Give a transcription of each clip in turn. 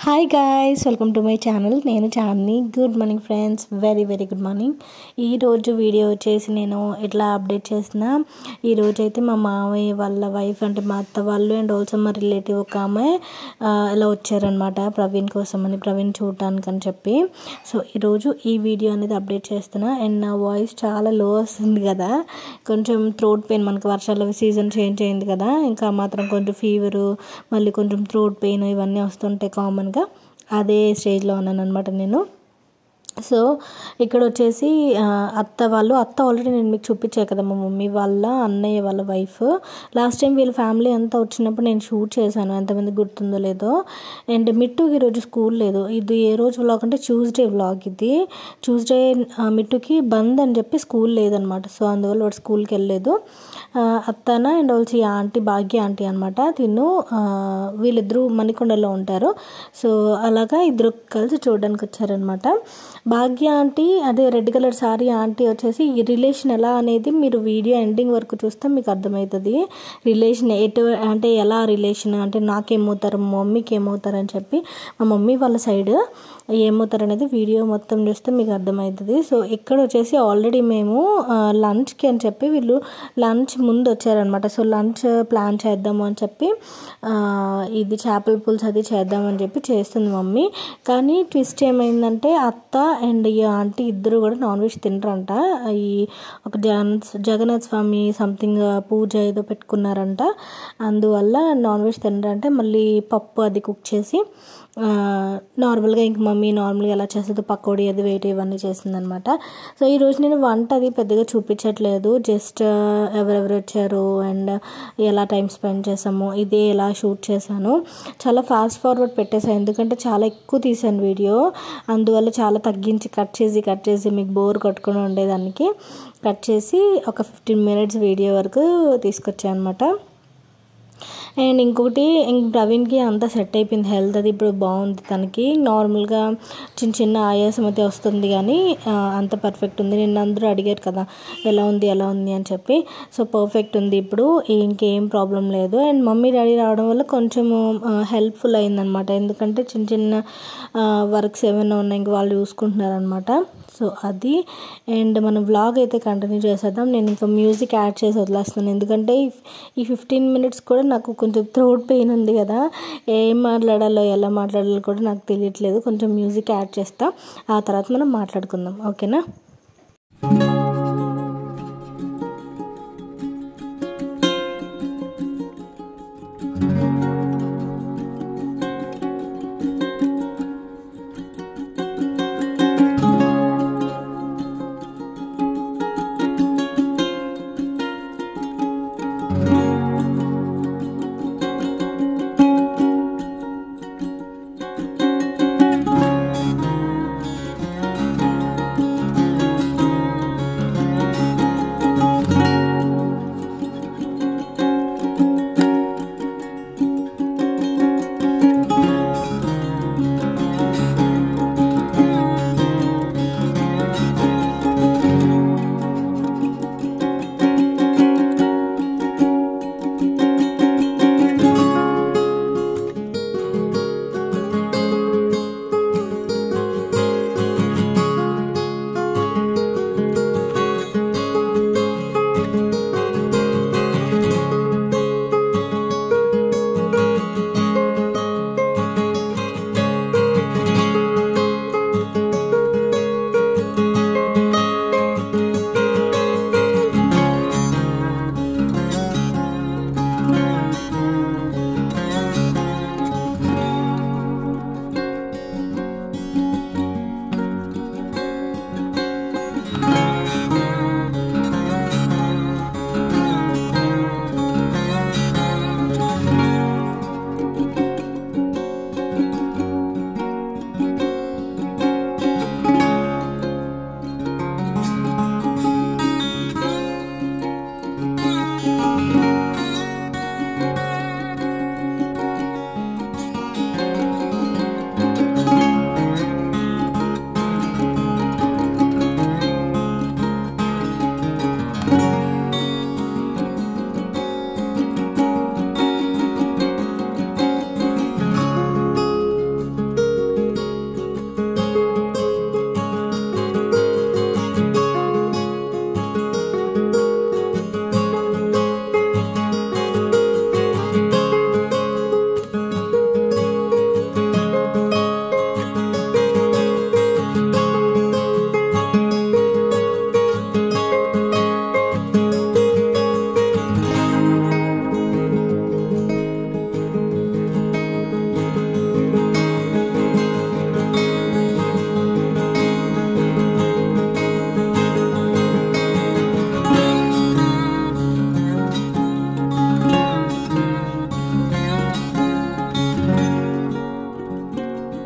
Hi guys welcome to my channel నేను Chandini good morning friends very very good morning ఈరోజు video వచ్చేసి నేను ఇట్లా అప్డేట్ చేసిన ఈరోజు అయితే మా మామయ్య వాళ్ళ వైఫ్ అంటే మా అత్త వాళ్ళు అండ్ ఆల్సో మా రిలేటివ్ ఒక ఆమె ఆ, ఇలా వచ్చారనమాట ప్రవీణ్ కోసం అని ప్రవీణ్ చూడటానికి అని చెప్పి సో ఈరోజు ఈ వీడియో అనేది అప్డేట్ చేస్తున్నా అండ్ నా వాయిస్ చాలా లో వస్తుంది కదా కొంచెం థ్రోట్ పెయిన్ మనకు వర్షాల సీజన్ చేంజ్ అయింది కదా ఇంకా మాత్రం కొంచెం ఫీవరు మళ్ళీ కొంచెం థ్రోట్ పెయిన్ ఇవన్నీ వస్తుంటాయి కామన్గా అదే స్టేజ్లో ఉన్నాను అనమాట నేను సో ఇక్కడ వచ్చేసి ఆ, అత్త వాళ్ళు అత్త ఆల్రెడీ నేను మీకు చూపించాను కదా మా మమ్మీ వాళ్ళ అన్నయ్య వాళ్ళ వైఫ్ లాస్ట్ టైం వీళ్ళ ఫ్యామిలీ అంతా వచ్చినప్పుడు నేను షూట్ చేశాను ఎంతమంది గుర్తుందో లేదో అండ్ మిట్టుకి ఈరోజు స్కూల్ లేదు ఇది ఏ రోజు వ్లాగ్ అంటే ట్యూస్డే వ్లాగ్ ఇది ట్యూస్డే ఆ, మిట్టుకి బంద్ అని చెప్పి స్కూల్ లేదనమాట సో అందువల్ల వాడు స్కూల్కి వెళ్ళలేదు ఆ, అత్తన అండ్ ఆల్సో ఈ ఆంటీ భాగ్య ఆంటీ అనమాట తిను ఆ, వీళ్ళిద్దరూ మణికొండలో ఉంటారు సో అలాగా ఇద్దరు కలిసి చూడడానికి వచ్చారనమాట భాగ్య ఆంటీ అదే రెడ్ కలర్ సారీ ఆంటీ వచ్చేసి ఈ రిలేషన్ ఎలా అనేది మీరు వీడియో ఎండింగ్ వరకు చూస్తే మీకు అర్థమవుతుంది రిలేషన్ ఎటు అంటే ఎలా రిలేషన్ అంటే నాకేమవుతారు మా మమ్మీకి ఏమవుతారు అని చెప్పి మా మమ్మీ వాళ్ళ సైడ్ ఏమవుతారు అనేది వీడియో మొత్తం చూస్తే మీకు అర్థమవుతుంది సో ఇక్కడ వచ్చేసి ఆల్రెడీ మేము లంచ్కి అని చెప్పి వీళ్ళు లంచ్ ముందు వచ్చారనమాట సో లంచ్ ప్లాన్ చేద్దాము అని చెప్పి ఆ, ఇది చేపల పులుసు అది చేద్దామని చెప్పి చేస్తుంది మమ్మీ కానీ ట్విస్ట్ ఏమైందంటే అత్త అండ్ ఈ ఆంటీ ఇద్దరు కూడా నాన్ వెజ్ తినరంట ఈ ఒక జగన్ జగన్నాథ్ స్వామి సంథింగ్ పూజ ఏదో పెట్టుకున్నారంట అందువల్ల నాన్ వెజ్ తినరంటే మళ్ళీ పప్పు అది కుక్ చేసి ఆ, నార్మల్గా ఇంక మమ్మీ నార్మల్గా ఎలా చేస్తుందో పకోడీ అది వెయిట్ ఇవన్నీ చేసిందనమాట సో ఈరోజు నేను వంట అది పెద్దగా చూపించట్లేదు జస్ట్ ఎవరెవరు వచ్చారు అండ్ ఎలా టైం స్పెండ్ చేసాము ఇదే ఎలా షూట్ చేశాను చాలా ఫాస్ట్ ఫార్వర్డ్ పెట్టేసాను ఎందుకంటే చాలా ఎక్కువ తీసాను వీడియో అందువల్ల చాలా తగ్గించి కట్ చేసి కట్ చేసి మీకు బోర్ కొట్టుకుని ఉండేదానికి కట్ చేసి ఒక ఫిఫ్టీన్ మినిట్స్ వీడియో వరకు తీసుకొచ్చాను అనమాట అండ్ ఇంకొకటి ఇంక ప్రవీణ్కి అంతా సెట్ అయిపోయింది హెల్త్ అది ఇప్పుడు బాగుంది తనకి నార్మల్గా చిన్న చిన్న ఆయాసం అయితే వస్తుంది కానీ ఆ, అంత పర్ఫెక్ట్ ఉంది నిన్న అందరూ అడిగారు కదా ఎలా ఉంది ఎలా ఉంది అని చెప్పి సో పర్ఫెక్ట్ ఉంది ఇప్పుడు ఇంకేం ప్రాబ్లం లేదు అండ్ మమ్మీ డాడీ రావడం వల్ల కొంచెం హెల్ప్ఫుల్ అయిందనమాట ఎందుకంటే చిన్న చిన్న వర్క్స్ ఏమైనా ఉన్నాయి ఇంక వాళ్ళు చూసుకుంటున్నారు అనమాట సో అది అండ్ మనం వ్లాగ్ అయితే కంటిన్యూ చేసేద్దాం నేను ఇంకా మ్యూజిక్ యాడ్ చేసి వదిలేస్తున్నాను ఎందుకంటే ఈ- ఈ ఫిఫ్టీన్ మినిట్స్ కూడా నాకు కొంచెం థ్రోట్ పెయిన్ ఉంది కదా ఏం మాట్లాడాలో ఎలా మాట్లాడాలో కూడా నాకు తెలియట్లేదు కొంచెం మ్యూజిక్ యాడ్ చేస్తా ఆ తర్వాత మనం మాట్లాడుకుందాం ఓకేనా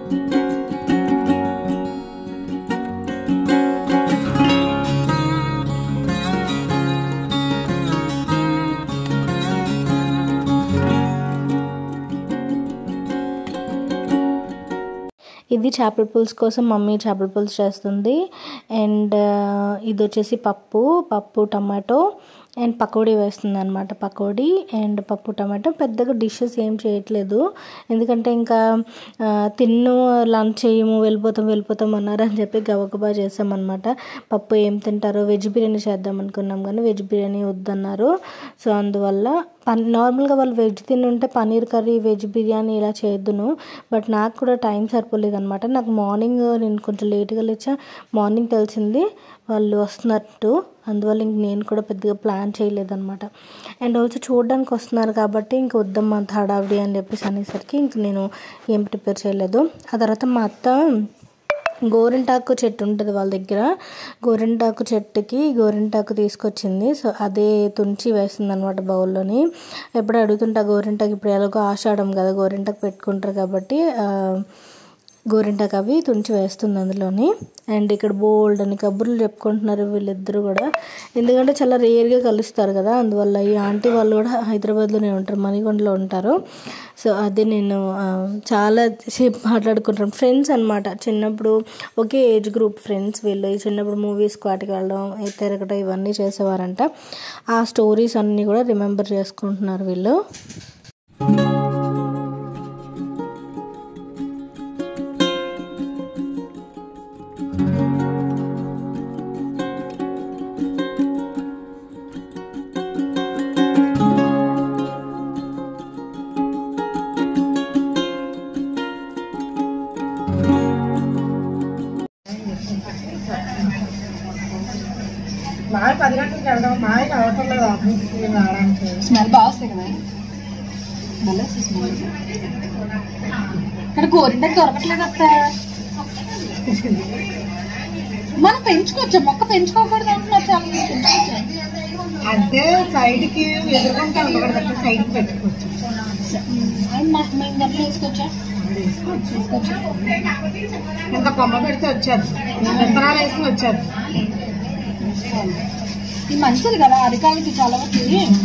ఇది చేపల పులుసు కోసం మమ్మీ చేపల పులుసు చేస్తుంది అండ్ ఇది వచ్చేసి పప్పు పప్పు టమాటో అండ్ పకోడీ వేస్తుంది అనమాట పకోడీ అండ్ పప్పు టమాటో పెద్దగా డిషెస్ ఏం చేయట్లేదు ఎందుకంటే ఇంకా ఆ, తిన్ను లంచ్ చేయము వెళ్ళిపోతాం వెళ్ళిపోతాం అన్నారు అని చెప్పి గబగబా చేసామన్నమాట పప్పు ఏం తింటారో వెజ్ బిర్యానీ చేద్దాం అనుకున్నాం కానీ వెజ్ బిర్యానీ వద్దన్నారు సో అందువల్ల పన్ నార్మల్గా వాళ్ళు వెజ్ తిని ఉంటే పన్నీర్ కర్రీ వెజ్ బిర్యానీ ఇలా చేద్దును బట్ నాకు కూడా టైం సరిపోలేదు అనమాట నాకు మార్నింగ్ నేను కొంచెం లేట్గా లేచా మార్నింగ్ తెలిసింది వాళ్ళు వస్తున్నట్టు అందువల్ల ఇంక నేను కూడా పెద్దగా ప్లాన్ చేయలేదన్నమాట అండ్ ఆల్సో చూడడానికి వస్తున్నారు కాబట్టి ఇంక వద్దమ్మా అంత హడావిడి అని చెప్పేసి అనేసరికి ఇంక నేను ఏం ప్రిపేర్ చేయలేదు ఆ తర్వాత మా అత్త గోరింటాకు చెట్టు ఉంటుంది వాళ్ళ దగ్గర గోరింటాకు చెట్టుకి గోరింటాకు తీసుకొచ్చింది సో అదే తుంచి వేస్తుంది అనమాట బౌల్లోని ఎప్పుడు అడుగుతుంటా గోరింటాకు ఇప్పుడు ఎలాగో ఆషాఢం కదా గోరింటాకు పెట్టుకుంటారు కాబట్టి ఆ, గోరింటాకు అవి తుంచి వేస్తుంది అందులోని అండ్ ఇక్కడ బోల్డ్ అని కబుర్లు చెప్పుకుంటున్నారు వీళ్ళిద్దరూ కూడా ఎందుకంటే చాలా రేర్గా కలుస్తారు కదా అందువల్ల ఈ ఆంటీ వాళ్ళు కూడా హైదరాబాద్లోనే ఉంటారు మణికొండలో ఉంటారు సో అదే నేను ఆ, చాలా సేపు మాట్లాడుకుంటాను ఫ్రెండ్స్ అనమాట చిన్నప్పుడు ఒకే ఏజ్ గ్రూప్ ఫ్రెండ్స్ వీళ్ళు ఈ చిన్నప్పుడు మూవీస్కి వాటికి వెళ్ళడం ఈ తిరగడం ఇవన్నీ చేసేవారంట ఆ స్టోరీస్ అన్నీ కూడా రిమెంబర్ చేసుకుంటున్నారు వీళ్ళు మా ఆయన పది గంటలకు వెళ్ళడం మా ఆయన అవసరం లేదు ఆఫీస్కి రావడానికి స్మెల్ బాగా వస్తాయి కదా మళ్ళీ స్మెల్ ఇక్కడ గోరింటకి దొరకట్లేదు అత్త మనం పెంచుకోవచ్చు మొక్క పెంచుకోకూడదు అంటున్నారు చాలా మంది పెంచుకోవచ్చు అంటే సైడ్ కి ఎదురుకుంటా ఉండకూడదు అంటే సైడ్ కి పెట్టుకోవచ్చు అండ్ మా- మేము గట్ల వేసుకోవచ్చా వేసుకోవచ్చు ఇంత కొమ్మ పెడితే వచ్చారు విత్తనాలు వేసి వచ్చారు ఇది మంచిది కదా అరికాలకి చాలా వరకు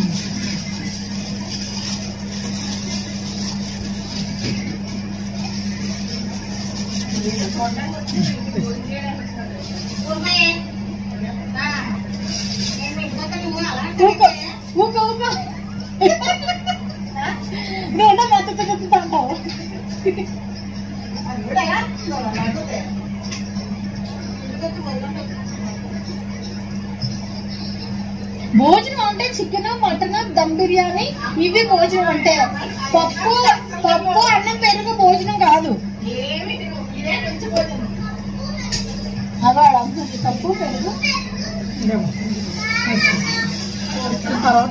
ఊక ఊక ఊక నేనే మద్దతు కత్తుతా అంటావు భోజనం అంటే చికెన్ మటన్ దమ్ బిర్యానీ ఇవి భోజనం అంటే పప్పు పప్పు అన్నం పెరుగు భోజనం కాదు అవాడు అమ్ముతుంది పప్పు పెరుగు తర్వాత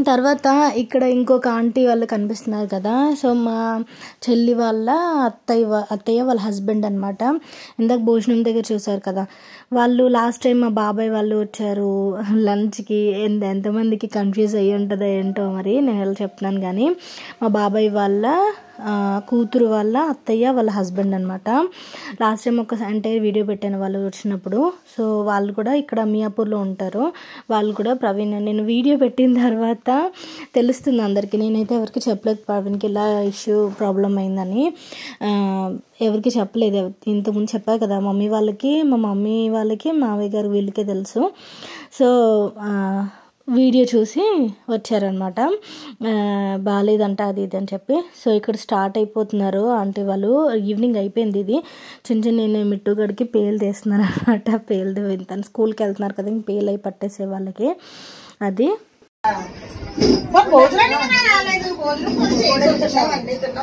తర్వాత ఇక్కడ ఇంకొక ఆంటీ వాళ్ళు కనిపిస్తున్నారు కదా సో మా చెల్లి వాళ్ళ అత్తయ్య వా- అత్తయ్య వాళ్ళ హస్బెండ్ అనమాట ఇందాక భోజనం దగ్గర చూసారు కదా వాళ్ళు లాస్ట్ టైం మా బాబాయ్ వాళ్ళు వచ్చారు లంచ్కి ఎంత ఎంతమందికి కన్ఫ్యూజ్ అయ్యి ఉంటుందో ఏంటో మరి నేను వెళ్ళి చెప్తున్నాను కానీ మా బాబాయ్ వాళ్ళ ఆ, కూతురు వాళ్ళ అత్తయ్య వాళ్ళ హస్బెండ్ అనమాట లాస్ట్ టైం ఒక అంటే వీడియో పెట్టాను వాళ్ళు వచ్చినప్పుడు సో వాళ్ళు కూడా ఇక్కడ మియాపూర్లో ఉంటారు వాళ్ళు కూడా ప్రవీణ్ నేను వీడియో పెట్టిన తర్వాత తెలుస్తుంది అందరికీ నేనైతే ఎవరికి చెప్పలేదు ప్రవీణ్కి ఇలా ఇష్యూ ప్రాబ్లం అయిందని ఆ, ఎవరికి చెప్పలేదు ఇంతకుముందు చెప్పారు కదా మమ్మీ వాళ్ళకి మా మమ్మీ వాళ్ళకి మావయ్య గారు వీళ్ళకే తెలుసు సో ఆ, వీడియో చూసి వచ్చారనమాట బాగాలేదంట అది ఇది అని చెప్పి సో ఇక్కడ స్టార్ట్ అయిపోతున్నారు ఆంటీ వాళ్ళు ఈవినింగ్ అయిపోయింది ఇది చిన్న చిన్న నేను మిట్టుగడికి పేలు తీస్తున్నారు అనమాట పేలు వింతాను స్కూల్కి వెళ్తున్నారు కదా ఇంక పేలు అయి పట్టేసే వాళ్ళకి అది మరి భోజనం ఏమైనా రాలేదు భోజనం కూడా చేయలేదు. అన్నీ తిన్నాం.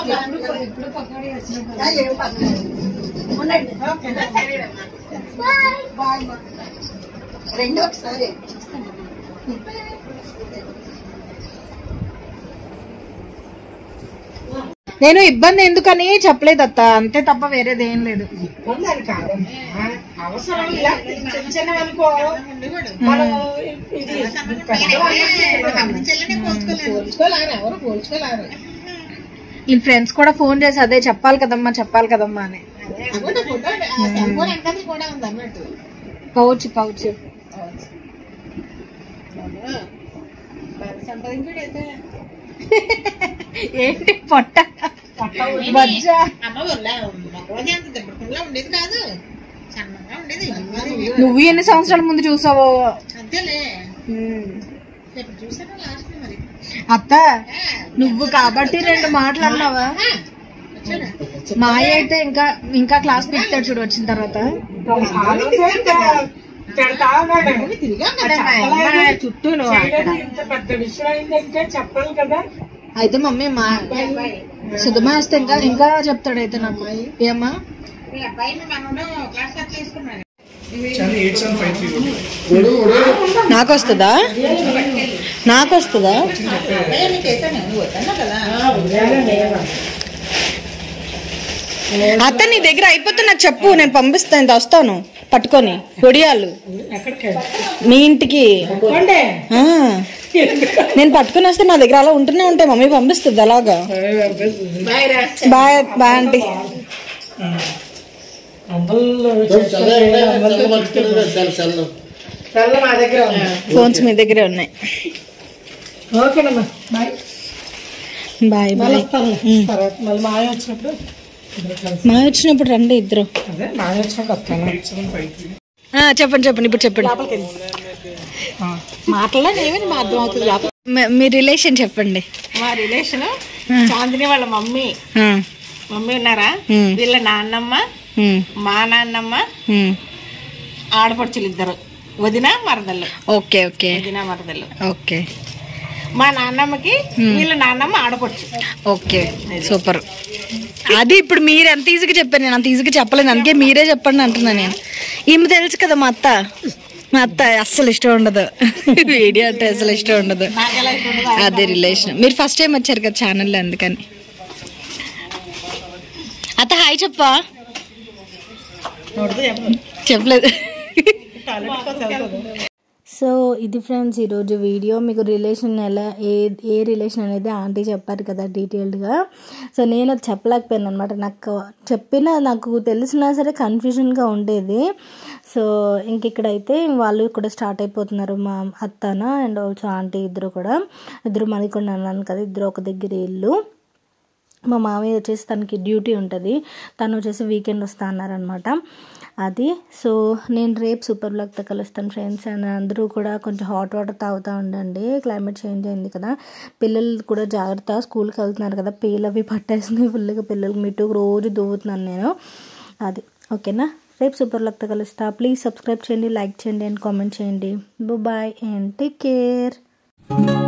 ఆ, ఏం పర్లేదు. ఉండండి. ఓకేనా? బాయ్ మా. రెండు ఒకసారి నేను ఇబ్బంది ఎందుకని చెప్పలేదు అత్త అంతే తప్ప వేరేది ఏం లేదు ఉందని కాదమ్మా అవసరం ఇలా చిన్న చిన్న అనుకో మనం ఇది పోల్చుకోలేరు ఎవరు పోల్చుకోలేరు ఈ ఫ్రెండ్స్ కూడా ఫోన్ చేసి అదే చెప్పాలి కదమ్మా చెప్పాలి కదమ్మా అని కూడా ఉంది అన్నట్టు పౌచ్ పౌచ్ సంపాదించాడైతే ఏంటి పొట్ట బజ్జ అమ్మ వల్ల మగవాడి అంత దెబ్బకుండా ఉండేది కాదు సన్నగా ఉండేది నువ్వు ఎన్ని సంవత్సరాల ముందు చూసావో అంతేలే ఉమ్. ఇప్పుడు చూసాను లాస్ట్ మరి అత్త నువ్వు కాబట్టి రెండు మాటలు అన్నావా మాయ అయితే ఇంకా ఇంకా క్లాస్ పెడతాడు చూడు వచ్చిన తర్వాత చుట్టూ ఇంత పెద్ద విషయం అయిందంటే చెప్పాలి కదా అయితే మమ్మీ మా సుధమా వస్తే ఇంకా ఇంకా చెప్తాడు అయితే నాకు ఏమ్మా మీ అబ్బాయిని మనలో క్లాస్ అట్లా వేసుకున్నాడు నాకు వస్తుందా నాకు వస్తుందా అబ్బాయి నీకు వేసాను నువ్వు వద్దన్నా కదా అత్త నీ దగ్గర అయిపోతే నాకు చెప్పు నేను పంపిస్తాను వస్తాను పట్టుకొని పొడియాలు మీ ఇంటికి ఆ. నేను పట్టుకుని వస్తే నా దగ్గర అలా ఉంటూనే ఉంటాయి మమ్మీ పంపిస్తుంది అలాగా బాయ్ బాయ్ ఆంటీ మా దగ్గర ఉంది. ఫోన్స్ మీ దగ్గరే ఉన్నాయి ఓకేనమ్మా బాయ్ బాయ్ మళ్ళీ బాయ్ వస్తాను తర్వాత మళ్ళీ మాయ వచ్చినప్పుడు మా వచ్చినప్పుడు రండి ఇద్దరు అదే మాయ వచ్చినప్పుడు వస్తాను ఆ, చెప్పండి చెప్పండి ఇప్పుడు చెప్పండి మాటల్లో ఏమని మా అర్థం అవుతుంది లోపల మీ- మీ రిలేషన్ చెప్పండి మా రిలేషన్ చాందిని వాళ్ళ మమ్మీ ఆ, మమ్మీ ఉన్నారా ఉమ్, వీళ్ళ నాన్నమ్మ ఉమ్, మా నాన్నమ్మ ఉమ్. ఆడపడుచులు ఇద్దరు వదిన మరదళ్ళు ఓకే ఓకే వదిన మరదళ్ళు ఓకే మా నాన్నమ్మకి వీళ్ళ నాన్నమ్మ ఆడపడుచు ఓకే సూపర్ అది ఇప్పుడు మీరు ఎంత ఈజీగా చెప్పాను నేను అంత ఈజీగా చెప్పలేను అందుకే మీరే చెప్పండి అంటున్నా నేను ఈమె తెలుసు కదా మా అత్త మా అత్త అస్సలు ఇష్టం ఉండదు వీడియో అంటే అసలు ఇష్టం ఉండదు అదే రిలేషన్ మీరు ఫస్ట్ టైం వచ్చారు కదా ఛానల్లో అందుకని అత్త హాయ్ చెప్పా చెప్పలేదు సో ఇది ఫ్రెండ్స్ ఈరోజు వీడియో మీకు రిలేషన్ ఎలా ఏ ఏ రిలేషన్ అనేది ఆంటీ చెప్పారు కదా డీటెయిల్డ్గా సో నేను అది చెప్పలేకపోయాను అనమాట నాకు చెప్పినా నాకు తెలిసినా సరే కన్ఫ్యూజన్గా ఉండేది సో ఇంక ఇక్కడైతే వాళ్ళు కూడా స్టార్ట్ అయిపోతున్నారు మా అత్తన అండ్ ఆల్సో ఆంటీ ఇద్దరు కూడా ఇద్దరు మణికొండ అన్నాను కదా ఇద్దరు ఒక దగ్గర ఇల్లు మా మామయ్య వచ్చేసి తనకి డ్యూటీ ఉంటుంది తను వచ్చేసి వీకెండ్ వస్తా అన్నారనమాట అది సో నేను రేపు సూపర్ బ్లాక్తో కలుస్తాను ఫ్రెండ్స్ అండ్ అందరూ కూడా కొంచెం హాట్ వాటర్ తాగుతూ ఉండండి క్లైమేట్ చేంజ్ అయింది కదా పిల్లలు కూడా జాగ్రత్త స్కూల్కి వెళ్తున్నారు కదా పేలు అవి పట్టేసింది ఫుల్గా పిల్లలకి మిట్టు రోజు దువ్వుతున్నాను నేను అది ఓకేనా రేపు సూపర్ బ్లాక్తో కలుస్తా ప్లీజ్ సబ్స్క్రైబ్ చేయండి లైక్ చేయండి అండ్ కామెంట్ చేయండి బాయ్ అండ్ టేక్ కేర్